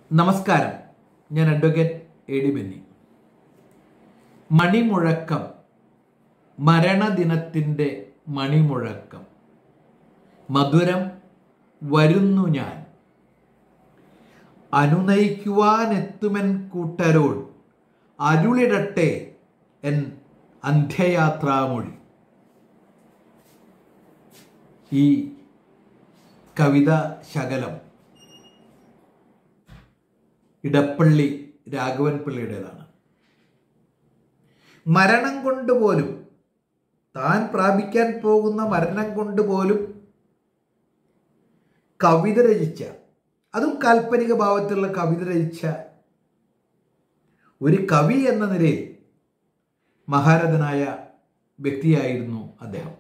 നമസ്കാരം ഞാൻ advocate A D Benny മണിമുഴക്കം മരണദിനത്തിൻ്റെ മണിമുഴക്കം മധുരം വരുന്നു ഞാൻ അനുനയിക്കുവാനെത്തുമെൻ കൂട്ടരോട് അരുളിടട്ടെ എൻ അന്ത്യയാത്രാമൊഴി ഈ കവിത ശകലം ഇടപ്പള്ളി രാഘവൻ പിള്ളയുടേതാണ് മരണം കൊണ്ട് പോലും താൻ പ്രാപിക്കാൻ പോകുന്ന മരണം കൊണ്ട് പോലും കവിത രചിച്ച അതും കാൽപ്പനിക ഭാവത്തിലുള്ള കവിത രചിച്ച ഒരു കവി എന്ന നിലയിൽ മഹാരഥനായ വ്യക്തിയായിരുന്നു അദ്ദേഹം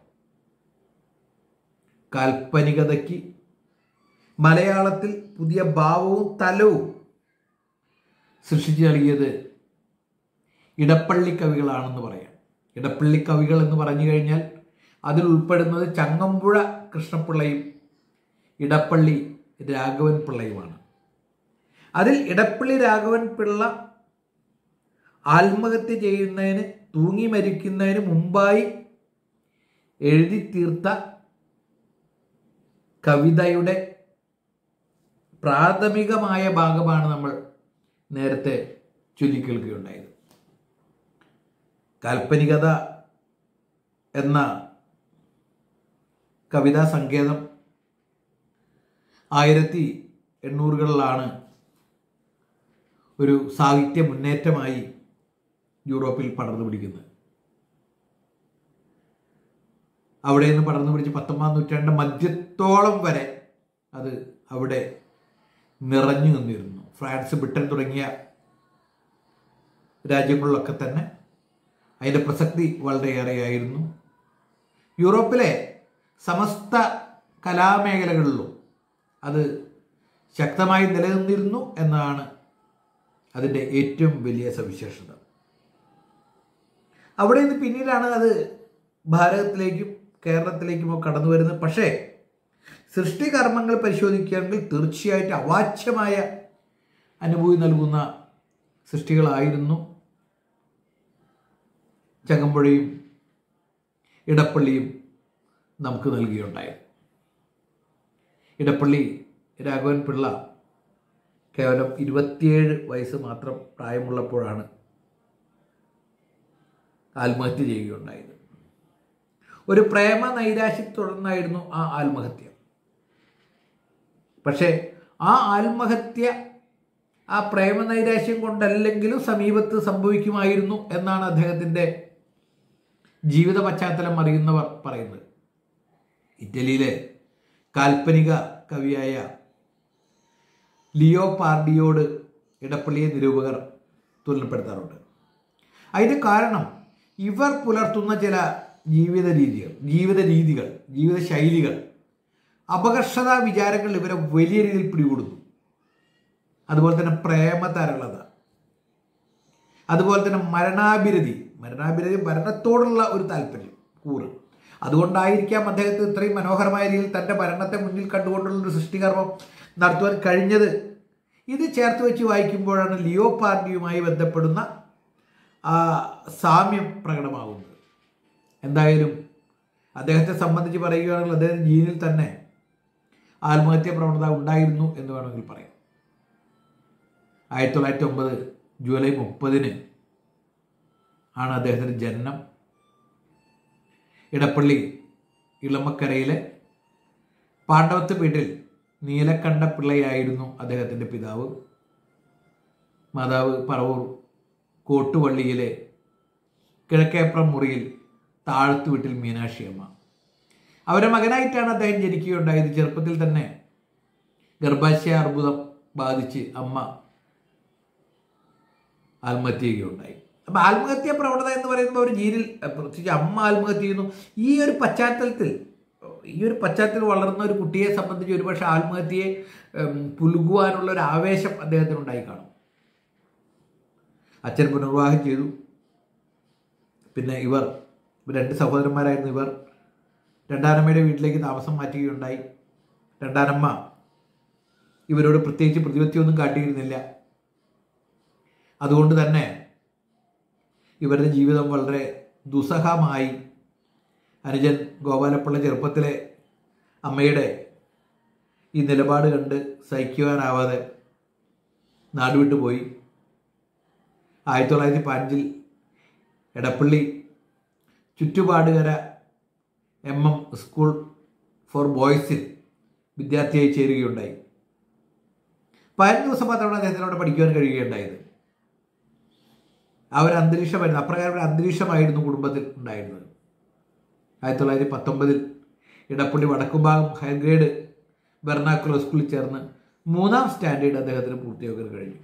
കാൽപ്പനികതയ്ക്ക് മലയാളത്തിൽ പുതിയ ഭാവവും തലവും സൃഷ്ടിച്ചു നൽകിയത് ഇടപ്പള്ളി കവികളാണെന്ന് പറയാം ഇടപ്പള്ളി കവികൾ എന്ന് പറഞ്ഞു കഴിഞ്ഞാൽ അതിൽ ഉൾപ്പെടുന്നത് ചങ്ങമ്പുഴ കൃഷ്ണപിള്ളയും ഇടപ്പള്ളി രാഘവൻ പിള്ളയുമാണ് അതിൽ ഇടപ്പള്ളി രാഘവൻ പിള്ള ആത്മഹത്യ ചെയ്യുന്നതിന് തൂങ്ങി മരിക്കുന്നതിന് മുമ്പായി എഴുതി തീർത്ത കവിതയുടെ പ്രാഥമികമായ ഭാഗമാണ് നമ്മൾ നേരത്തെ ചൊല്ലിക്കേൾക്കുകയുണ്ടായത് കാൽപ്പനികത എന്ന കവിതാ സങ്കേതം ആയിരത്തി എണ്ണൂറുകളിലാണ് ഒരു സാഹിത്യ മുന്നേറ്റമായി യൂറോപ്പിൽ പടർന്നു പിടിക്കുന്നത് അവിടെ നിന്ന് പടർന്നു പിടിച്ച് പത്തൊമ്പതാം നൂറ്റാണ്ട് മധ്യത്തോളം വരെ അത് അവിടെ നിറഞ്ഞു നിന്നിരുന്നു ഫ്രാൻസ് ബ്രിട്ടൻ തുടങ്ങിയ രാജ്യങ്ങളിലൊക്കെ തന്നെ അതിൻ്റെ പ്രസക്തി വളരെയേറെയായിരുന്നു യൂറോപ്പിലെ സമസ്ത കലാമേഖലകളിലും അത് ശക്തമായി നിലനിന്നിരുന്നു എന്നതാണ് അതിൻ്റെ ഏറ്റവും വലിയ സവിശേഷത അവിടെ നിന്ന് പിന്നീടാണ് അത് ഭാരതത്തിലേക്കും കേരളത്തിലേക്കുമൊക്കെ കടന്നു വരുന്നത് പക്ഷേ സൃഷ്ടികർമ്മങ്ങൾ പരിശോധിക്കുകയാണെങ്കിൽ തീർച്ചയായിട്ടും അവാച്യമായ അനുഭൂതി നൽകുന്ന സൃഷ്ടികളായിരുന്നു ചങ്ങമ്പുഴയും ഇടപ്പള്ളിയും നമുക്ക് നൽകിയുണ്ടായത് ഇടപ്പള്ളി രാഘവൻ പിള്ള കേവലം ഇരുപത്തിയേഴ് വയസ്സ് മാത്രം പ്രായമുള്ളപ്പോഴാണ് ആത്മഹത്യ ചെയ്യുകയുണ്ടായത് ഒരു പ്രേമ നൈരാശ്യം തുടർന്നായിരുന്നു ആ ആത്മഹത്യ പക്ഷേ ആ ആത്മഹത്യ ആ പ്രേമ നൈരാശ്യം കൊണ്ടല്ലെങ്കിലും സമീപത്ത് സംഭവിക്കുമായിരുന്നു എന്നാണ് അദ്ദേഹത്തിൻ്റെ ജീവിത പശ്ചാത്തലം അറിയുന്നവർ പറയുന്നത് ഇറ്റലിയിലെ കാൽപ്പനിക കവിയായ ലിയോ പാർഡിയോട് ഇടപ്പള്ളിയെ നിരൂപകർ തുലനപ്പെടുത്താറുണ്ട് അതിന് കാരണം ഇവർ പുലർത്തുന്ന ചില ജീവിത രീതികൾ ജീവിത രീതികൾ ജീവിത ശൈലികൾ അപകർഷതാ വിചാരങ്ങൾ ഇവരെ വലിയ രീതിയിൽ പിടികൂടുന്നു അതുപോലെ തന്നെ പ്രേമതരളത അതുപോലെ തന്നെ മരണാഭിരതി മരണാഭിരതി മരണത്തോടുള്ള ഒരു താല്പര്യം കൂറ് അതുകൊണ്ടായിരിക്കാം അദ്ദേഹത്തിന് ഇത്രയും മനോഹരമായ രീതിയിൽ തൻ്റെ മരണത്തെ മുന്നിൽ കണ്ടുകൊണ്ടുള്ള ഒരു സൃഷ്ടികർമ്മം നടത്തുവാൻ കഴിഞ്ഞത് ഇത് ചേർത്ത് വെച്ച് വായിക്കുമ്പോഴാണ് ലിയോ പാർട്ടിയുമായി ബന്ധപ്പെടുന്ന ആ സാമ്യം പ്രകടമാകുന്നത് എന്തായാലും അദ്ദേഹത്തെ സംബന്ധിച്ച് പറയുകയാണെങ്കിൽ അദ്ദേഹം ജീനിൽ തന്നെ ആത്മഹത്യാ പ്രവണത ഉണ്ടായിരുന്നു എന്ന് വേണമെങ്കിൽ പറയാം ആയിരത്തി തൊള്ളായിരത്തി ഒമ്പത് ജൂലൈ മുപ്പതിന് ആണ് അദ്ദേഹത്തിൻ്റെ ജനനം ഇടപ്പള്ളി ഇളമക്കരയിലെ പാണ്ഡവത്ത് വീട്ടിൽ നീലക്കണ്ഠ പിള്ളയായിരുന്നു അദ്ദേഹത്തിൻ്റെ പിതാവ് മാതാവ് പറവൂർ കോട്ടുവള്ളിയിലെ കിഴക്കേപ്രം മുറിയിൽ താഴത്തു വീട്ടിൽ മീനാക്ഷിയമ്മ അവരുടെ മകനായിട്ടാണ് അദ്ദേഹം ജനിക്കുകയുണ്ടായത് ചെറുപ്പത്തിൽ തന്നെ ഗർഭാശയ അർബുദം ബാധിച്ച് അമ്മ ആത്മഹത്യ ചെയ്യുകയുണ്ടായി അപ്പം ആത്മഹത്യ പ്രവണത എന്ന് പറയുമ്പോൾ ഒരു ജീരിൽ പ്രത്യേകിച്ച് അമ്മ ആത്മഹത്യ ചെയ്യുന്നു ഈ ഒരു പശ്ചാത്തലത്തിൽ ഈ ഒരു പശ്ചാത്തലത്തിൽ വളർന്ന ഒരു കുട്ടിയെ സംബന്ധിച്ച് ഒരുപക്ഷെ ആത്മഹത്യയെ പുലുകുവാനുള്ള ഒരു ആവേശം അദ്ദേഹത്തിന് ഉണ്ടായി കാണും അച്ഛൻ പുനർവിവാഹം ചെയ്തു പിന്നെ ഇവർ രണ്ട് സഹോദരന്മാരായിരുന്നു ഇവർ രണ്ടാനമ്മയുടെ വീട്ടിലേക്ക് താമസം മാറ്റുകയുണ്ടായി രണ്ടാനമ്മ ഇവരോട് പ്രത്യേകിച്ച് പ്രതിപത്തിയൊന്നും കാട്ടിയിരുന്നില്ല അതുകൊണ്ട് തന്നെ ഇവരുടെ ജീവിതം വളരെ ദുസ്സഹമായി അനുജൻ ഗോപാലപ്പിള്ള ചെറുപ്പത്തിലെ അമ്മയുടെ ഈ നിലപാട് കണ്ട് സഹിക്കുവാനാവാതെ നാടുവിട്ടു പോയി ആയിരത്തി തൊള്ളായിരത്തി പതിനഞ്ചിൽ Edappally Chuttupadukara M M school for ബോയ്സിൽ വിദ്യാർത്ഥിയായി ചേരുകയുണ്ടായി പതിനഞ്ച് ദിവസം മാത്രമാണ് അദ്ദേഹത്തിന് അവിടെ പഠിക്കുവാൻ കഴിയുകയുണ്ടായത് ആ ഒരു അന്തരീക്ഷമായിരുന്നു അപ്രകാരം ഒരു അന്തരീക്ഷമായിരുന്നു കുടുംബത്തിൽ ഉണ്ടായിരുന്നത് ആയിരത്തി തൊള്ളായിരത്തി പത്തൊമ്പതിൽ Edappally Vadakkumbhagam higher grade vernacular സ്കൂളിൽ ചേർന്ന് മൂന്നാം സ്റ്റാൻഡേർഡ് അദ്ദേഹത്തിന് പൂർത്തിയാക്കാൻ കഴിഞ്ഞു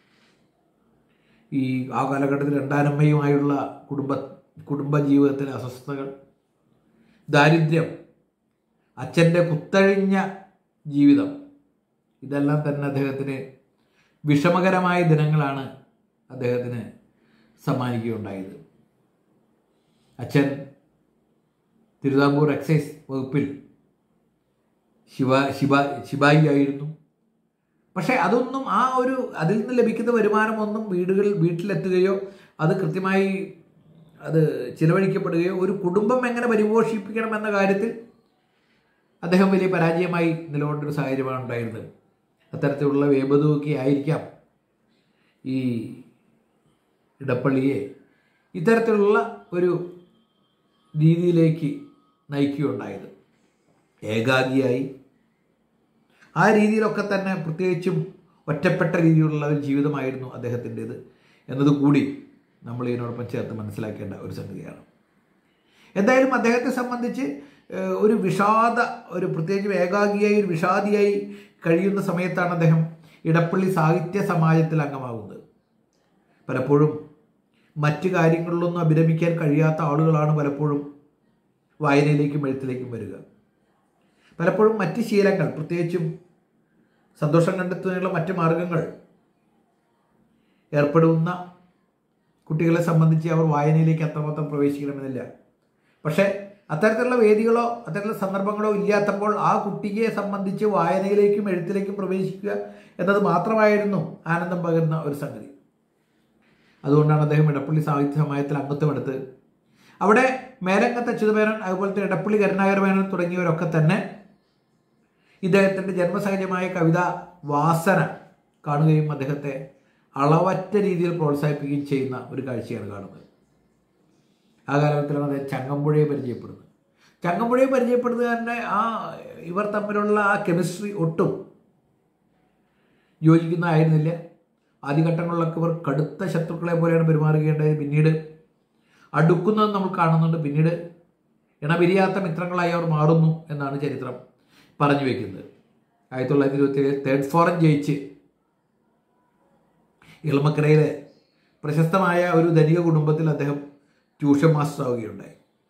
ഈ ആ കാലഘട്ടത്തിൽ രണ്ടാനമ്മയുമായുള്ള കുടുംബ കുടുംബ ജീവിതത്തിലെ അസ്വസ്ഥതകൾ ദാരിദ്ര്യം അച്ഛൻ്റെ കുത്തഴിഞ്ഞ ജീവിതം ഇതെല്ലാം തന്നെ അദ്ദേഹത്തിന് വിഷമകരമായ ദിനങ്ങളാണ് അദ്ദേഹത്തിന് സമ്മാനിക്കുകയുണ്ടായത് അച്ഛൻ തിരുവിതാംകൂർ എക്സൈസ് വകുപ്പിൽ ശിവ ശിവ ശിവായി ആയിരുന്നു പക്ഷേ അതൊന്നും ആ ഒരു അതിൽ നിന്ന് ലഭിക്കുന്ന വരുമാനമൊന്നും വീടുകളിൽ വീട്ടിലെത്തുകയോ അത് കൃത്യമായി അത് ചിലവഴിക്കപ്പെടുകയോ ഒരു കുടുംബം എങ്ങനെ പരിപോഷിപ്പിക്കണം എന്ന കാര്യത്തിൽ അദ്ദേഹം വലിയ പരാജയമായി നിലകൊണ്ട ഒരു സാഹചര്യമാണ് ഉണ്ടായിരുന്നത് അത്തരത്തിലുള്ള വേബതുമൊക്കെ ആയിരിക്കാം ഈ ഇടപ്പള്ളിയെ ഇത്തരത്തിലുള്ള ഒരു രീതിയിലേക്ക് നയിക്കുകയുണ്ടായത് ഏകാഗിയായി ആ രീതിയിലൊക്കെ തന്നെ പ്രത്യേകിച്ചും ഒറ്റപ്പെട്ട രീതിയിലുള്ള ഒരു ജീവിതമായിരുന്നു അദ്ദേഹത്തിൻ്റേത് എന്നതുകൂടി നമ്മൾ ഇതിനോടൊപ്പം ചേർത്ത് മനസ്സിലാക്കേണ്ട ഒരു സംഗതിയാണ് എന്തായാലും അദ്ദേഹത്തെ സംബന്ധിച്ച് ഏഹ്, ഒരു വിഷാദ ഒരു പ്രത്യേകിച്ച് ഏകാഗിയായി ഒരു വിഷാദിയായി കഴിയുന്ന സമയത്താണ് അദ്ദേഹം ഇടപ്പള്ളി സാഹിത്യ സമാജത്തിൽ അംഗമാകുന്നത് പലപ്പോഴും മറ്റു കാര്യങ്ങളിലൊന്നും അഭിരമിക്കാൻ കഴിയാത്ത ആളുകളാണ് പലപ്പോഴും വായനയിലേക്കും എഴുത്തിലേക്കും വരിക പലപ്പോഴും മറ്റ് ശീലങ്ങൾ പ്രത്യേകിച്ചും സന്തോഷം കണ്ടെത്തുന്നതിനുള്ള മറ്റ് മാർഗങ്ങൾ ഏർപ്പെടുന്ന കുട്ടികളെ സംബന്ധിച്ച് അവർ വായനയിലേക്ക് അത്രമാത്രം പ്രവേശിക്കണമെന്നില്ല പക്ഷേ അത്തരത്തിലുള്ള വേദികളോ അത്തരത്തിലുള്ള സന്ദർഭങ്ങളോ ഇല്ലാത്തപ്പോൾ ആ കുട്ടിയെ സംബന്ധിച്ച് വായനയിലേക്കും എഴുത്തിലേക്കും പ്രവേശിക്കുക എന്നത് മാത്രമായിരുന്നു ആനന്ദം പകരുന്ന ഒരു സംഗതി അതുകൊണ്ടാണ് അദ്ദേഹം ഇടപ്പള്ളി സാഹിത്യ സമാജത്തിൽ അംഗത്വമെടുത്ത് അവിടെ മേലങ്കത്ത് അച്യുതമേനോൻ അതുപോലെ തന്നെ ഇടപ്പള്ളി കരുണാകര മേനോൻ തുടങ്ങിയവരൊക്കെ തന്നെ ഇദ്ദേഹത്തിൻ്റെ ജന്മസഹജമായ കവിത വാസന കാണുകയും അദ്ദേഹത്തെ അളവറ്റ രീതിയിൽ പ്രോത്സാഹിപ്പിക്കുകയും ചെയ്യുന്ന ഒരു കാഴ്ചയാണ് കാണുന്നത് ആ കാലഘട്ടത്തിലാണ് അദ്ദേഹം ചങ്ങമ്പുഴയെ പരിചയപ്പെടുന്നത് ചങ്ങമ്പുഴയെ പരിചയപ്പെടുന്നത് തന്നെ ആ ഇവർ തമ്മിലുള്ള ആ കെമിസ്ട്രി ഒട്ടും യോജിക്കുന്നതായിരുന്നില്ല ആദ്യഘട്ടങ്ങളിലൊക്കെ ഇവർ കടുത്ത ശത്രുക്കളെ പോലെയാണ് പെരുമാറുകയുണ്ടായത് പിന്നീട് അടുക്കുന്നത് നമ്മൾ കാണുന്നുണ്ട് പിന്നീട് ഇണപിരിയാത്ത മിത്രങ്ങളായി അവർ മാറുന്നു എന്നാണ് ചരിത്രം പറഞ്ഞു വെക്കുന്നത് ആയിരത്തി തൊള്ളായിരത്തി ഇരുപത്തി ഏഴ് തേർഡ് ഫോറം ജയിച്ച് ഇളമക്കരയിലെ പ്രശസ്തമായ ഒരു ധനിക കുടുംബത്തിൽ അദ്ദേഹം ട്യൂഷൻ മാസ്റ്റർ ആവുകയുണ്ടായി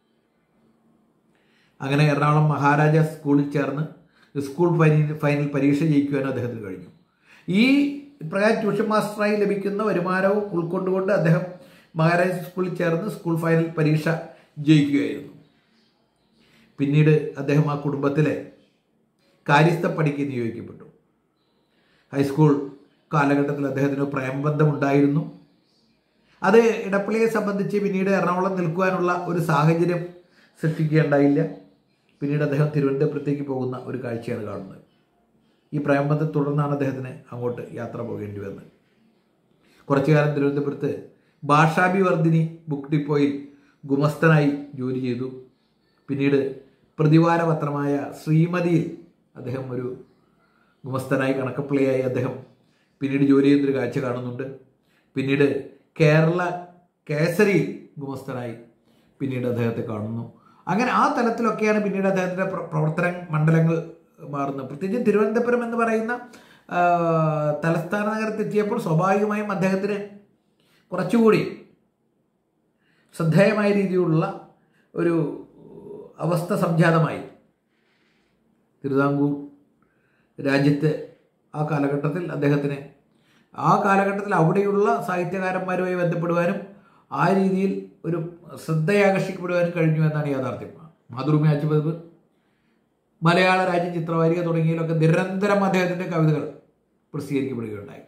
അങ്ങനെ എറണാകുളം മഹാരാജ സ്കൂളിൽ ചേർന്ന് സ്കൂൾ ഫൈനൽ ഫൈനൽ പരീക്ഷ ജയിക്കുവാനും അദ്ദേഹത്തിന് കഴിഞ്ഞു ഈ പ്രകാരം ട്യൂഷൻ മാസ്റ്ററായി ലഭിക്കുന്ന വരുമാനവും ഉൾക്കൊണ്ടുകൊണ്ട് അദ്ദേഹം മഹാരാജ സ്കൂളിൽ ചേർന്ന് സ്കൂൾ ഫൈനൽ പരീക്ഷ ജയിക്കുകയായിരുന്നു പിന്നീട് അദ്ദേഹം ആ കുടുംബത്തിലെ കാര്യസ്ഥ പണിക്ക് നിയോഗിക്കപ്പെട്ടു ഹൈസ്കൂൾ കാലഘട്ടത്തിൽ അദ്ദേഹത്തിന് പ്രേമബന്ധമുണ്ടായിരുന്നു അത് ഇടപ്പള്ളിയെ സംബന്ധിച്ച് പിന്നീട് എറണാകുളം നിൽക്കുവാനുള്ള ഒരു സാഹചര്യം സൃഷ്ടിക്കുകയുണ്ടായില്ല പിന്നീട് അദ്ദേഹം തിരുവനന്തപുരത്തേക്ക് പോകുന്ന ഒരു കാഴ്ചയാണ് കാണുന്നത് ഈ പ്രേമബന്ധത്തെ തുടർന്നാണ് അദ്ദേഹത്തിന് അങ്ങോട്ട് യാത്ര പോകേണ്ടി വന്നത് കുറച്ചു കാലം തിരുവനന്തപുരത്ത് ഭാഷാഭിവർദ്ധിനി ബുക്ക് ഡിപ്പോയിൽ ഗുമസ്തനായി ജോലി ചെയ്തു പിന്നീട് പ്രതിവാര പത്രമായ ശ്രീമതിയിൽ അദ്ദേഹം ഒരു ഗുമസ്തനായി കണക്കപ്പിള്ളയായി അദ്ദേഹം പിന്നീട് ജോലി ചെയ്യുന്നൊരു കാഴ്ച കാണുന്നുണ്ട് പിന്നീട് കേരള കേസരിയിൽ ഗുമസ്തനായി പിന്നീട് അദ്ദേഹത്തെ കാണുന്നു അങ്ങനെ ആ തലത്തിലൊക്കെയാണ് പിന്നീട് അദ്ദേഹത്തിൻ്റെ പ്ര- പ്രവർത്തന മണ്ഡലങ്ങൾ മാറുന്നത് പ്രത്യേകിച്ച് തിരുവനന്തപുരം എന്ന് പറയുന്ന ആ, തലസ്ഥാന നഗരത്തെത്തിയപ്പോൾ സ്വാഭാവികമായും അദ്ദേഹത്തിന് കുറച്ചുകൂടി ശ്രദ്ധേയമായ രീതിയിലുള്ള ഒരു അവസ്ഥ സംജാതമായി തിരുവിതാംകൂർ രാജ്യത്ത് ആ കാലഘട്ടത്തിൽ അദ്ദേഹത്തിന് ആ കാലഘട്ടത്തിൽ അവിടെയുള്ള സാഹിത്യകാരന്മാരുമായി ബന്ധപ്പെടുവാനും ആ രീതിയിൽ ഒരു ശ്രദ്ധയാകർഷിക്കപ്പെടുവാനും കഴിഞ്ഞു എന്നാണ് യാഥാർത്ഥ്യം മാതൃഭൂമി ആച്ചുപതിവ് മലയാള രാജ്യം ചിത്രവാരിക തുടങ്ങിയതിലൊക്കെ നിരന്തരം അദ്ദേഹത്തിൻ്റെ കവിതകൾ പ്രസിദ്ധീകരിക്കപ്പെടുകയുണ്ടായി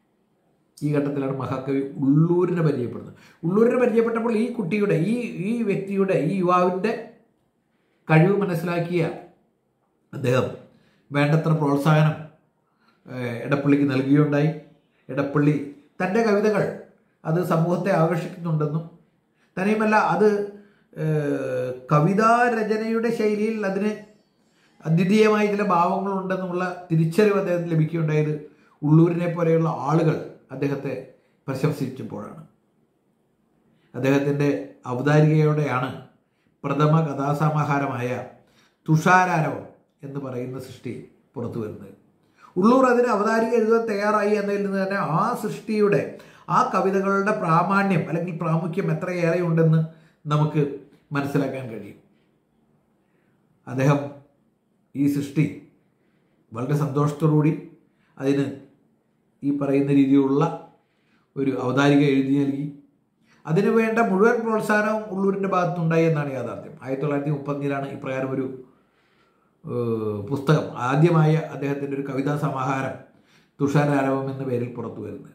ഈ ഘട്ടത്തിലാണ് മഹാകവി ഉള്ളൂരിനെ പരിചയപ്പെടുന്നത് ഉള്ളൂരിനെ പരിചയപ്പെട്ടപ്പോൾ ഈ കുട്ടിയുടെ ഈ ഈ വ്യക്തിയുടെ ഈ യുവാവിൻ്റെ കഴിവ് മനസ്സിലാക്കിയ അദ്ദേഹം വേണ്ടത്ര പ്രോത്സാഹനം ഏഹ്, എടപ്പള്ളിക്ക് നൽകുകയുണ്ടായി എടപ്പള്ളി തൻ്റെ കവിതകൾ അത് സമൂഹത്തെ ആകർഷിക്കുന്നുണ്ടെന്നും തന്നെയുമല്ല അത് ഏഹ്, കവിതാ രചനയുടെ ശൈലിയിൽ അതിന് അദ്വിതീയമായ ചില ഭാവങ്ങളുണ്ടെന്നുള്ള തിരിച്ചറിവ് അദ്ദേഹത്തിന് ലഭിക്കുകയുണ്ടായത് ഉള്ളൂരിനെ പോലെയുള്ള ആളുകൾ അദ്ദേഹത്തെ പ്രശംസിച്ചപ്പോഴാണ് അദ്ദേഹത്തിൻ്റെ ഔദാരികയോടെയാണ് പ്രഥമ കഥാസമാഹാരമായ തുഷാരാരവം എന്ന് പറയുന്ന സൃഷ്ടി പുറത്തു വരുന്നത് ഉള്ളൂർ അതിന് അവതാരിക എഴുതാൻ തയ്യാറായി എന്നതിൽ നിന്ന് തന്നെ ആ സൃഷ്ടിയുടെ ആ കവിതകളുടെ പ്രാമാണ്യം അല്ലെങ്കിൽ പ്രാമുഖ്യം എത്രയേറെ ഉണ്ടെന്ന് നമുക്ക് മനസ്സിലാക്കാൻ കഴിയും അദ്ദേഹം ഈ സൃഷ്ടി വളരെ സന്തോഷത്തോടുകൂടി അതിന് ഈ പറയുന്ന രീതിയിലുള്ള ഒരു അവതാരിക എഴുതി നൽകി അതിനു വേണ്ട മുഴുവൻ പ്രോത്സാഹനവും ഉള്ളൂരിൻ്റെ ഭാഗത്തുനിന്നുണ്ടായി എന്നാണ് യാഥാർത്ഥ്യം ആയിരത്തി തൊള്ളായിരത്തി മുപ്പത്തിലാണ് ഇപ്രകാരം ഒരു ഏഹ്, പുസ്തകം ആദ്യമായ അദ്ദേഹത്തിൻ്റെ ഒരു കവിതാ സമാഹാരം തുഷാരാരവം എന്ന പേരിൽ പുറത്തു വരുന്നത്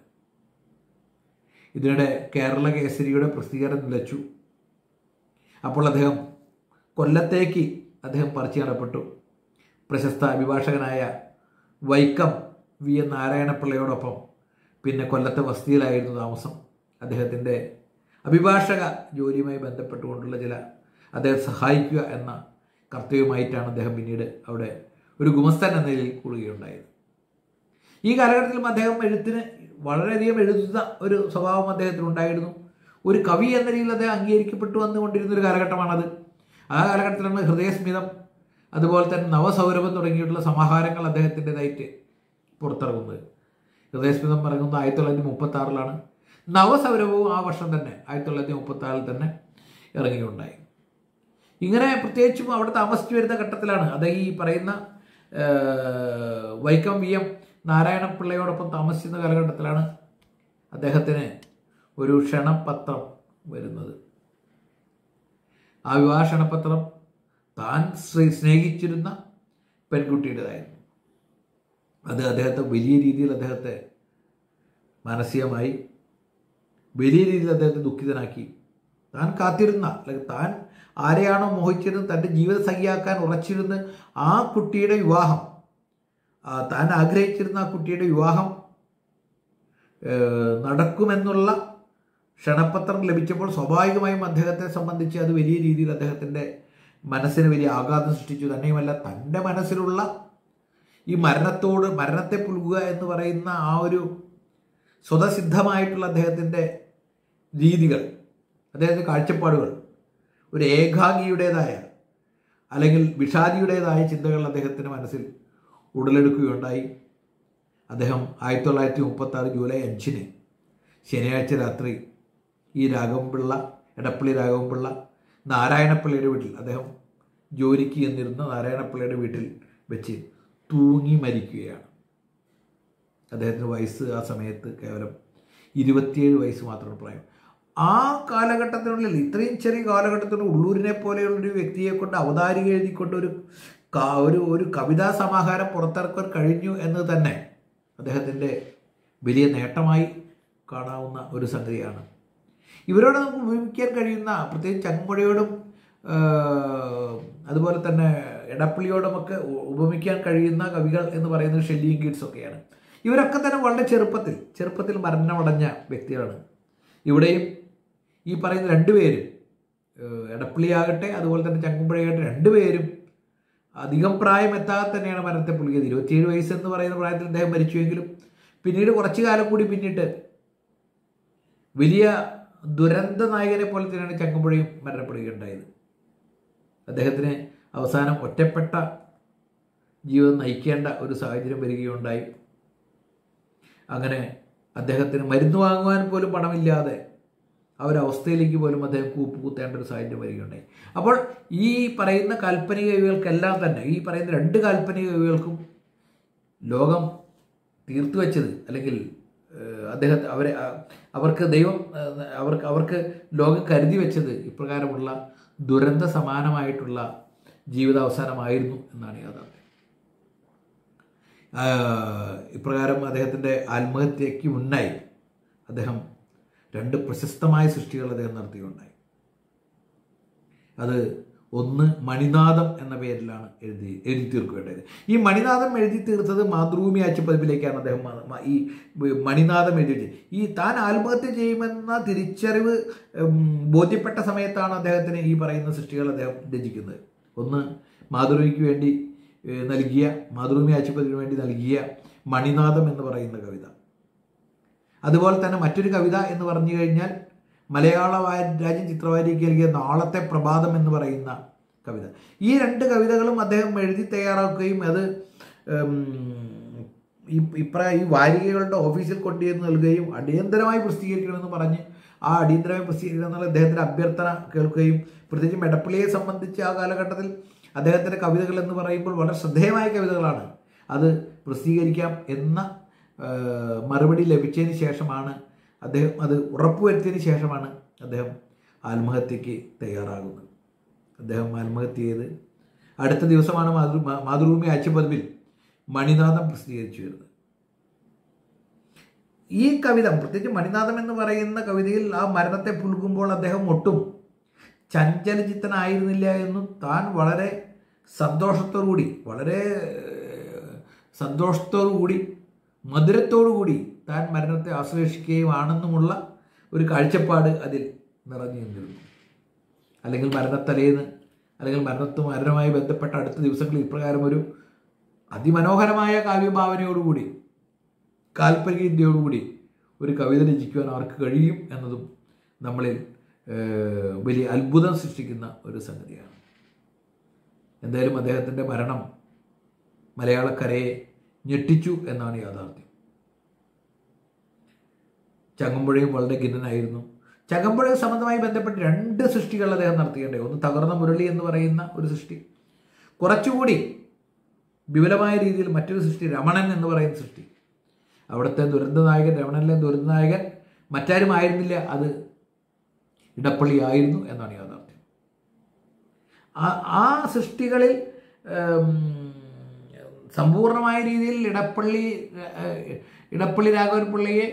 ഇതിനിടെ കേരള കേസരിയുടെ പ്രസിദ്ധീകരണം നിലച്ചു അപ്പോൾ അദ്ദേഹം കൊല്ലത്തേക്ക് അദ്ദേഹം പറിച്ചു നടപ്പെട്ടു പ്രശസ്ത അഭിഭാഷകനായ വൈക്കം വി എൻ നാരായണപിള്ളയോടൊപ്പം പിന്നെ കൊല്ലത്തെ വസതിയിലായിരുന്നു താമസം അദ്ദേഹത്തിൻ്റെ അഭിഭാഷക ജോലിയുമായി ബന്ധപ്പെട്ടുകൊണ്ടുള്ള ചില അദ്ദേഹം സഹായിക്കുക എന്ന കർത്തവ്യമായിട്ടാണ് അദ്ദേഹം പിന്നീട് അവിടെ ഒരു ഗുമസ്തൻ എന്ന നിലയിൽ കൂടുകയുണ്ടായത് ഈ കാലഘട്ടത്തിലും അദ്ദേഹം എഴുത്തിന് വളരെയധികം എഴുതുന്ന ഒരു സ്വഭാവം അദ്ദേഹത്തിനുണ്ടായിരുന്നു ഒരു കവി എന്ന രീതിയിൽ അദ്ദേഹം അംഗീകരിക്കപ്പെട്ടു വന്നുകൊണ്ടിരുന്ന ഒരു കാലഘട്ടമാണത് ആ കാലഘട്ടത്തിലാണ് ഹൃദയസ്മിതം അതുപോലെ തന്നെ നവസൗരഭം തുടങ്ങിയിട്ടുള്ള സമാഹാരങ്ങൾ അദ്ദേഹത്തിൻ്റെതായിട്ട് പുറത്തിറങ്ങുന്നത് ഹൃദയസ്മിതം ഇറങ്ങുന്നത് ആയിരത്തി തൊള്ളായിരത്തി മുപ്പത്തി ആറിലാണ് നവസൗരഭവും ആ വർഷം തന്നെ ആയിരത്തി തൊള്ളായിരത്തി മുപ്പത്തി ആറിൽ തന്നെ ഇറങ്ങുകയുണ്ടായി ഇങ്ങനെ പ്രത്യേകിച്ചും അവിടെ താമസിച്ചു വരുന്ന ഘട്ടത്തിലാണ് അദ്ദേഹം ഈ പറയുന്ന ഏഹ്, വൈക്കം വി എം നാരായണപിള്ളയോടൊപ്പം താമസിക്കുന്ന കാലഘട്ടത്തിലാണ് അദ്ദേഹത്തിന് ഒരു ക്ഷണപത്രം വരുന്നത് ആ വിവാഹ ക്ഷണപത്രം താൻ സ്നേ- സ്നേഹിച്ചിരുന്ന പെൺകുട്ടിയുടേതായിരുന്നു അത് അദ്ദേഹത്തെ വലിയ രീതിയിൽ അദ്ദേഹത്തെ മാനസികമായി വലിയ രീതിയിൽ അദ്ദേഹത്തെ ദുഃഖിതനാക്കി താൻ കാത്തിരുന്ന അല്ലെങ്കിൽ താൻ ആരെയാണോ മോഹിച്ചിരുന്നത് തൻ്റെ ജീവിത സഖിയാക്കാൻ ഉറച്ചിരുന്ന് ആ കുട്ടിയുടെ വിവാഹം ആ, താൻ ആഗ്രഹിച്ചിരുന്ന ആ കുട്ടിയുടെ വിവാഹം ഏഹ്, നടക്കുമെന്നുള്ള ക്ഷണപത്രം ലഭിച്ചപ്പോൾ സ്വാഭാവികമായും അദ്ദേഹത്തെ സംബന്ധിച്ച് അത് വലിയ രീതിയിൽ അദ്ദേഹത്തിൻ്റെ മനസ്സിന് വലിയ ആഘാതം സൃഷ്ടിച്ചു തന്നെയുമല്ല തൻ്റെ മനസ്സിലുള്ള ഈ മരണത്തോട് മരണത്തെ പുൽകുക എന്ന് പറയുന്ന ആ ഒരു സ്വതസിദ്ധമായിട്ടുള്ള അദ്ദേഹത്തിൻ്റെ രീതികൾ അദ്ദേഹത്തിൻ്റെ കാഴ്ചപ്പാടുകൾ ഒരു ഏകാംഗിയുടേതായ അല്ലെങ്കിൽ വിഷാദിയുടേതായ ചിന്തകൾ അദ്ദേഹത്തിൻ്റെ മനസ്സിൽ ഉടലെടുക്കുകയുണ്ടായി അദ്ദേഹം ആയിരത്തി തൊള്ളായിരത്തി മുപ്പത്തി ആറ് ജൂലൈ അഞ്ചിന് ശനിയാഴ്ച രാത്രി ഈ രാഘവൻപിള്ള എടപ്പള്ളി രാഘവൻപിള്ള നാരായണപ്പിള്ളയുടെ വീട്ടിൽ അദ്ദേഹം ജോലിക്ക് ചെന്നിരുന്ന നാരായണപ്പിള്ളയുടെ വീട്ടിൽ വെച്ച് തൂങ്ങി മരിക്കുകയാണ് അദ്ദേഹത്തിന് വയസ്സ് ആ സമയത്ത് കേവലം ഇരുപത്തിയേഴ് വയസ്സ് മാത്രമാണ് പ്രായം ആ കാലഘട്ടത്തിനുള്ളിൽ ഇത്രയും ചെറിയ കാലഘട്ടത്തിനുള്ളിൽ ഉള്ളൂരിനെ പോലെയുള്ള ഒരു വ്യക്തിയെ കൊണ്ട് അവതാരിക എഴുതിക്കൊണ്ട് ഒരു ക- ഒരു ഒരു കവിതാ സമാഹാരം പുറത്തിറക്കാൻ കഴിഞ്ഞു എന്നത് തന്നെ അദ്ദേഹത്തിൻ്റെ വലിയ നേട്ടമായി കാണാവുന്ന ഒരു സംഗതിയാണ് ഇവരോട് നമുക്ക് ഉപയോഗിക്കാൻ കഴിയുന്ന പ്രത്യേകിച്ച് ചങ്ങമ്പുഴയോടും ആ, അതുപോലെ തന്നെ എടപ്പള്ളിയോടുമൊക്കെ ഉ- ഉപമിക്കാൻ കഴിയുന്ന കവികൾ എന്ന് പറയുന്നത് ഷെല്ലിയും ഗീഡ്സ് ഒക്കെയാണ് ഇവരൊക്കെ തന്നെ വളരെ ചെറുപ്പത്തിൽ ചെറുപ്പത്തിൽ മരണമടഞ്ഞ വ്യക്തികളാണ് ഇവിടെയും ഈ പറയുന്ന രണ്ടുപേരും ഏഹ്, എടപ്പള്ളിയാകട്ടെ അതുപോലെ തന്നെ ചങ്ങമ്പുഴയാകട്ടെ രണ്ടുപേരും അധികം പ്രായം എത്താതെ തന്നെയാണ് മരണത്തെ പുള്ളിയത് ഇരുപത്തിയേഴ് വയസ്സ് എന്ന് പറയുന്ന പ്രായത്തിൽ അദ്ദേഹം മരിച്ചുവെങ്കിലും പിന്നീട് കുറച്ചു കാലം കൂടി പിന്നിട്ട് വലിയ ദുരന്ത നായകനെ പോലെ തന്നെയാണ് ചങ്ങമ്പുഴയും മരണപ്പെടുകയുണ്ടായത് അദ്ദേഹത്തിന് അവസാനം ഒറ്റപ്പെട്ട ജീവിതം നയിക്കേണ്ട ഒരു സാഹചര്യം വരികയുണ്ടായി അങ്ങനെ അദ്ദേഹത്തിന് മരുന്ന് വാങ്ങുവാൻ പോലും പണമില്ലാതെ ആ ഒരു അവസ്ഥയിലേക്ക് പോലും അദ്ദേഹം കൂപ്പ് കുത്തേണ്ട ഒരു സാഹചര്യം വരികയുണ്ടായി അപ്പോൾ ഈ പറയുന്ന കാൽപ്പനിക കവികൾക്കെല്ലാം തന്നെ ഈ പറയുന്ന രണ്ട് കാൽപ്പനിക കവികൾക്കും ലോകം തീർത്തു വെച്ചത് അല്ലെങ്കിൽ ഏഹ്, അദ്ദേഹത്തെ അവരെ അ- അവർക്ക് ദൈവം ഏഹ്, അവർക്ക് അവർക്ക് ലോകം കരുതി വെച്ചത് ഇപ്രകാരമുള്ള ദുരന്ത സമാനമായിട്ടുള്ള ജീവിതാവസാനമായിരുന്നു എന്നാണ് യാഥാർത്ഥ്യം ഇപ്രകാരം അദ്ദേഹത്തിൻ്റെ ആത്മഹത്യയ്ക്ക് മുന്നായി അദ്ദേഹം രണ്ട് പ്രശസ്തമായ സൃഷ്ടികൾ അദ്ദേഹം നടത്തുകയുണ്ടായി അത് ഒന്ന് മണിനാഥം എന്ന പേരിലാണ് എഴുതി എഴുതി തീർക്കുകയുണ്ടായത് ഈ മണിനാഥം എഴുതി തീർത്തത് മാതൃഭൂമി ആഴ്ചപ്പതിപ്പിലേക്കാണ് അദ്ദേഹം മ- മ- ഈ മണിനാഥം എഴുതി വെച്ചത്. ഈ താൻ ആത്മഹത്യ ചെയ്യുമെന്ന തിരിച്ചറിവ് ഉം, ബോധ്യപ്പെട്ട സമയത്താണ് അദ്ദേഹത്തിന് ഈ പറയുന്ന സൃഷ്ടികൾ അദ്ദേഹം രചിക്കുന്നത് ഒന്ന് മാതൃഭൂമിക്ക് വേണ്ടി ഏഹ്, നൽകിയ മാതൃഭൂമി ആഴ്ചപ്പതിപ്പിന് വേണ്ടി നൽകിയ മണിനാഥം എന്ന് പറയുന്ന കവിത അതുപോലെ തന്നെ മറ്റൊരു കവിത എന്ന് പറഞ്ഞു കഴിഞ്ഞാൽ മലയാള വായ- രാജ്യം ചിത്രവാരിക്ക് നൽകിയ നാളത്തെ പ്രഭാതം എന്ന് പറയുന്ന കവിത ഈ രണ്ട് കവിതകളും അദ്ദേഹം എഴുതി തയ്യാറാക്കുകയും അത് ഉം, ഈ ഇപ്ര ഈ വാരികകളുടെ ഓഫീസിൽ കൊണ്ടുചെന്ന് നൽകുകയും അടിയന്തരമായി പ്രസിദ്ധീകരിക്കണമെന്ന് പറഞ്ഞ് ആ അടിയന്തരമായി പ്രസിദ്ധീകരിക്കണം എന്നുള്ള അദ്ദേഹത്തിൻ്റെ അഭ്യർത്ഥന കേൾക്കുകയും പ്രത്യേകിച്ചും എടപ്പള്ളിയെ സംബന്ധിച്ച് ആ കാലഘട്ടത്തിൽ അദ്ദേഹത്തിൻ്റെ കവിതകൾ എന്ന് പറയുമ്പോൾ വളരെ ശ്രദ്ധേയമായ കവിതകളാണ് അത് പ്രസിദ്ധീകരിക്കാം എന്ന ആ, മറുപടി ലഭിച്ചതിന് ശേഷമാണ് അദ്ദേഹം അത് ഉറപ്പുവരുത്തിയതിന് ശേഷമാണ് അദ്ദേഹം ആത്മഹത്യക്ക് തയ്യാറാകുന്നത് അദ്ദേഹം ആത്മഹത്യ ചെയ്ത് അടുത്ത ദിവസമാണ് മാതൃ മാ- മാതൃഭൂമി ആഴ്ചപ്പതിപ്പിൽ മണിനാഥം പ്രസിദ്ധീകരിച്ചു വരുന്നത് ഈ കവിത പ്രത്യേകിച്ച് മണിനാഥം എന്ന് പറയുന്ന കവിതയിൽ ആ മരണത്തെ പുൽകുമ്പോൾ അദ്ദേഹം ഒട്ടും ചഞ്ചലചിത്തനായിരുന്നില്ല എന്നും താൻ വളരെ സന്തോഷത്തോടുകൂടി വളരെ ഏഹ്, സന്തോഷത്തോടുകൂടി മധുരത്തോടുകൂടി താൻ മരണത്തെ ആശ്ലേഷിക്കുകയുമാണെന്നുമുള്ള ഒരു കാഴ്ചപ്പാട് അതിൽ നിറഞ്ഞു നിന്നിരുന്നു അല്ലെങ്കിൽ മരണത്തലേന്ന് അല്ലെങ്കിൽ മരണത്തു മരണവുമായി ബന്ധപ്പെട്ട അടുത്ത ദിവസങ്ങളിൽ ഇപ്രകാരം ഒരു അതിമനോഹരമായ കാവ്യഭാവനയോടുകൂടി കാൽപ്പനികതയോടുകൂടി ഒരു കവിത രചിക്കുവാൻ അവർക്ക് കഴിയും എന്നതും നമ്മളിൽ ഏഹ്, വലിയ അത്ഭുതം സൃഷ്ടിക്കുന്ന ഒരു സംഗതിയാണ് എന്തായാലും അദ്ദേഹത്തിൻ്റെ മരണം മലയാളക്കരയെ ഞെട്ടിച്ചു എന്നാണ് യാഥാർത്ഥ്യം ചങ്ങമ്പുഴയും വളരെ ഖിന്നനായിരുന്നു ചങ്ങമ്പുഴ സംബന്ധമായി ബന്ധപ്പെട്ട് രണ്ട് സൃഷ്ടികൾ അദ്ദേഹം നടത്തിയിട്ടുണ്ടായി ഒന്ന് തകർന്ന മുരളി എന്ന് പറയുന്ന ഒരു സൃഷ്ടി കുറച്ചുകൂടി വിപുലമായ രീതിയിൽ മറ്റൊരു സൃഷ്ടി രമണൻ എന്ന് പറയുന്ന സൃഷ്ടി അവിടുത്തെ ദുരന്ത നായകൻ രമണനിലെ ദുരന്ത നായകൻ മറ്റാരും ആയിരുന്നില്ല അത് ഇടപ്പള്ളി ആയിരുന്നു എന്നാണ് യാഥാർത്ഥ്യം ആ ആ സൃഷ്ടികളിൽ ഉം, സമ്പൂർണമായ രീതിയിൽ ഇടപ്പള്ളി ഏഹ്, ഇടപ്പള്ളി രാഘവൻ പിള്ളയെ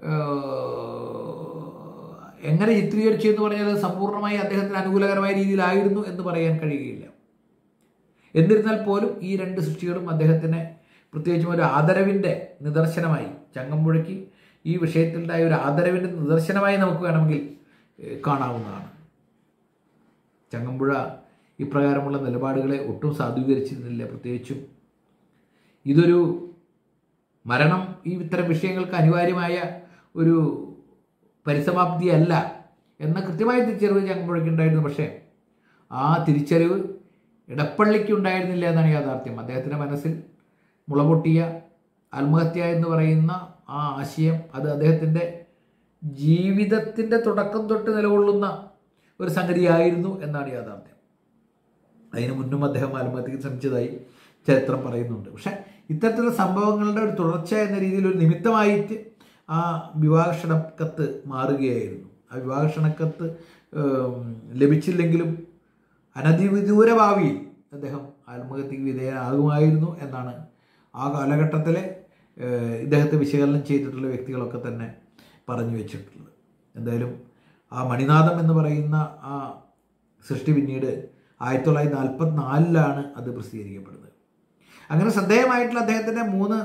ഏഹ്, എങ്ങനെ ചിത്രീകരിച്ചു എന്ന് പറഞ്ഞാൽ അത് സമ്പൂർണ്ണമായി അദ്ദേഹത്തിന് അനുകൂലകരമായ രീതിയിലായിരുന്നു എന്ന് പറയാൻ കഴിയുകയില്ല എന്നിരുന്നാൽ പോലും ഈ രണ്ട് സൃഷ്ടികളും അദ്ദേഹത്തിന് പ്രത്യേകിച്ചും ഒരു ആദരവിൻ്റെ നിദർശനമായി ചങ്ങമ്പുഴയ്ക്ക് ഈ വിഷയത്തിലുണ്ടായ ഒരു ആദരവിൻ്റെ നിദർശനമായി നമുക്ക് വേണമെങ്കിൽ ഏഹ്, കാണാവുന്നതാണ് ചങ്ങമ്പുഴ ഇപ്രകാരമുള്ള നിലപാടുകളെ ഒട്ടും സാധൂകരിച്ചിരുന്നില്ല പ്രത്യേകിച്ചും ഇതൊരു മരണം ഈ ഇത്തരം വിഷയങ്ങൾക്ക് അനിവാര്യമായ ഒരു പരിസമാപ്തിയല്ല എന്ന കൃത്യമായ തിരിച്ചറിവ് ചങ്ങമ്പുഴയ്ക്ക് ഉണ്ടായിരുന്നു പക്ഷേ ആ തിരിച്ചറിവ് ഇടപ്പള്ളിക്ക് ഉണ്ടായിരുന്നില്ല എന്നാണ് യാഥാർത്ഥ്യം അദ്ദേഹത്തിൻ്റെ മനസ്സിൽ മുളപൊട്ടിയ ആത്മഹത്യ എന്ന് പറയുന്ന ആ ആശയം അത് അദ്ദേഹത്തിൻ്റെ ജീവിതത്തിൻ്റെ തുടക്കം തൊട്ട് നിലകൊള്ളുന്ന ഒരു സംഗതിയായിരുന്നു എന്നാണ് യാഥാർത്ഥ്യം അതിനു മുന്നും അദ്ദേഹം ആത്മഹത്യക്ക് ശ്രമിച്ചതായി ചരിത്രം പറയുന്നുണ്ട് പക്ഷെ ഇത്തരത്തിലുള്ള സംഭവങ്ങളുടെ ഒരു തുടർച്ച എന്ന രീതിയിൽ ഒരു നിമിത്തമായിട്ട് ആ വിവാഹക്ഷണക്കത്ത് മാറുകയായിരുന്നു ആ വിവാഹക്ഷണക്കത്ത് ഏം, ലഭിച്ചില്ലെങ്കിലും അനധിവിദൂര ഭാവിയിൽ അദ്ദേഹം ആത്മഹത്യക്ക് വിധേയനാകുമായിരുന്നു എന്നാണ് ആ കാലഘട്ടത്തിലെ ഏഹ്, ഇദ്ദേഹത്തെ വിശകലനം ചെയ്തിട്ടുള്ള വ്യക്തികളൊക്കെ തന്നെ പറഞ്ഞു വെച്ചിട്ടുള്ളത് എന്തായാലും ആ മണിനാഥം എന്ന് പറയുന്ന ആ സൃഷ്ടി പിന്നീട് ആയിരത്തി തൊള്ളായിരത്തി നാൽപ്പത്തി നാലിലാണ് അത് പ്രസിദ്ധീകരിക്കപ്പെടുന്നത് അങ്ങനെ ശ്രദ്ധേയമായിട്ടുള്ള അദ്ദേഹത്തിൻ്റെ മൂന്ന്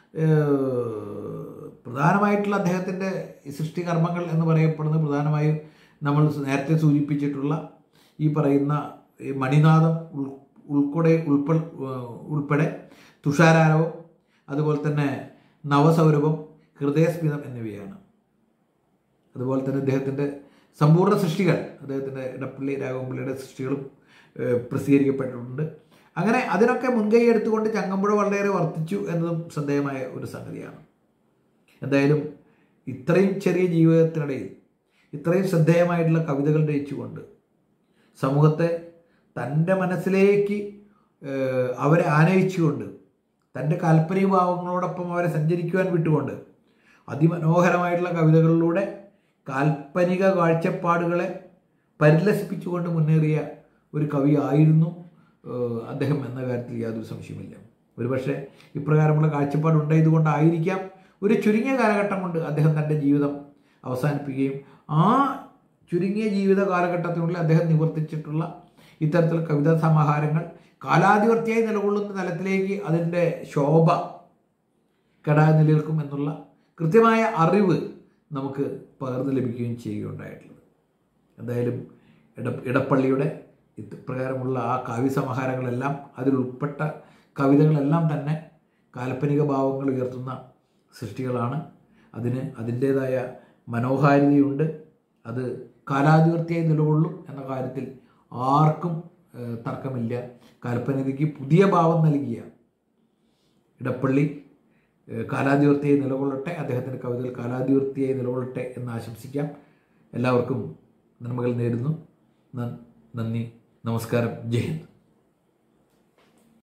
ഏഹ്, പ്രധാനമായിട്ടുള്ള അദ്ദേഹത്തിൻ്റെ ഈ സൃഷ്ടികർമ്മങ്ങൾ എന്ന് പറയപ്പെടുന്നത് പ്രധാനമായും നമ്മൾ നേരത്തെ സൂചിപ്പിച്ചിട്ടുള്ള ഈ പറയുന്ന ഈ മണിനാഥം ഉൾ ഉൾപ്പെടെ ഉൾപ്പെ ഉൾപ്പെടെ തുഷാരാരവം അതുപോലെ തന്നെ നവസൗരഭം ഹൃദയസ്മിതം എന്നിവയാണ് അതുപോലെ തന്നെ അദ്ദേഹത്തിൻ്റെ സമ്പൂർണ്ണ സൃഷ്ടികൾ അദ്ദേഹത്തിൻ്റെ ഇടപ്പള്ളി രാഘവൻപിള്ളിയുടെ സൃഷ്ടികളും ഏഹ്, പ്രസിദ്ധീകരിക്കപ്പെട്ടിട്ടുണ്ട് അങ്ങനെ അതിനൊക്കെ മുൻകൈ എടുത്തുകൊണ്ട് ചങ്ങമ്പുഴ വളരെയേറെ വർദ്ധിച്ചു എന്നതും ശ്രദ്ധേയമായ ഒരു സംഗതിയാണ് എന്തായാലും ഇത്രയും ചെറിയ ജീവിതത്തിനിടയിൽ ഇത്രയും ശ്രദ്ധേയമായിട്ടുള്ള കവിതകൾ രചിച്ചുകൊണ്ട് സമൂഹത്തെ തൻ്റെ മനസ്സിലേക്ക് ഏഹ്, അവരെ ആനയിച്ചുകൊണ്ട് തൻ്റെ കാൽപ്പനിക ഭാവങ്ങളോടൊപ്പം അവരെ സഞ്ചരിക്കുവാൻ വിട്ടുകൊണ്ട് അതിമനോഹരമായിട്ടുള്ള കവിതകളിലൂടെ കാൽപ്പനിക കാഴ്ചപ്പാടുകളെ പരിലസിപ്പിച്ചുകൊണ്ട് മുന്നേറിയ ഒരു കവി ആയിരുന്നു ഏഹ്, അദ്ദേഹം എന്ന കാര്യത്തിൽ യാതൊരു സംശയമില്ല ഒരുപക്ഷെ ഇപ്രകാരമുള്ള കാഴ്ചപ്പാട് ഉണ്ടായതുകൊണ്ടായിരിക്കാം ഒരു ചുരുങ്ങിയ കാലഘട്ടം കൊണ്ട് അദ്ദേഹം തൻ്റെ ജീവിതം അവസാനിപ്പിക്കുകയും ആ ചുരുങ്ങിയ ജീവിത കാലഘട്ടത്തിനുള്ളിൽ അദ്ദേഹം നിവർത്തിച്ചിട്ടുള്ള ഇത്തരത്തിൽ കവിതാ സമാഹാരങ്ങൾ കാലാധിപത്യമായി നിലകൊള്ളുന്ന തലത്തിലേക്ക് അതിൻ്റെ ശോഭ കെടാതെ നിലനിൽക്കും എന്നുള്ള കൃത്യമായ അറിവ് നമുക്ക് പകർന്നു ലഭിക്കുകയും ചെയ്യുകയുണ്ടായിട്ടുള്ളത് എന്തായാലും ഇട ഇടപ്പള്ളിയുടെ ഇപ്രകാരമുള്ള ആ കാവ്യസമാഹാരങ്ങളെല്ലാം അതിലുൾപ്പെട്ട കവിതകളെല്ലാം തന്നെ കാൽപ്പനിക ഭാവങ്ങൾ ഉയർത്തുന്ന സൃഷ്ടികളാണ് അതിന് അതിൻ്റേതായ മനോഹാരിതയുണ്ട് അത് കാലാധിപത്യമായി നിലകൊള്ളും എന്ന കാര്യത്തിൽ ആർക്കും ഏഹ്, തർക്കമില്ല കാൽപ്പനികയ്ക്ക് പുതിയ ഭാവം നൽകിയ ഇടപ്പള്ളി ഏഹ്, കാലാധിപത്യമായി നിലകൊള്ളട്ടെ അദ്ദേഹത്തിൻ്റെ കവിതകൾ കാലാധിപത്യമായി നിലകൊള്ളട്ടെ എന്ന് ആശംസിക്കാം എല്ലാവർക്കും നന്മകൾ നേരുന്നു ന- നന്ദി നമസ്കാരം ജയ് ഹിന്ദ്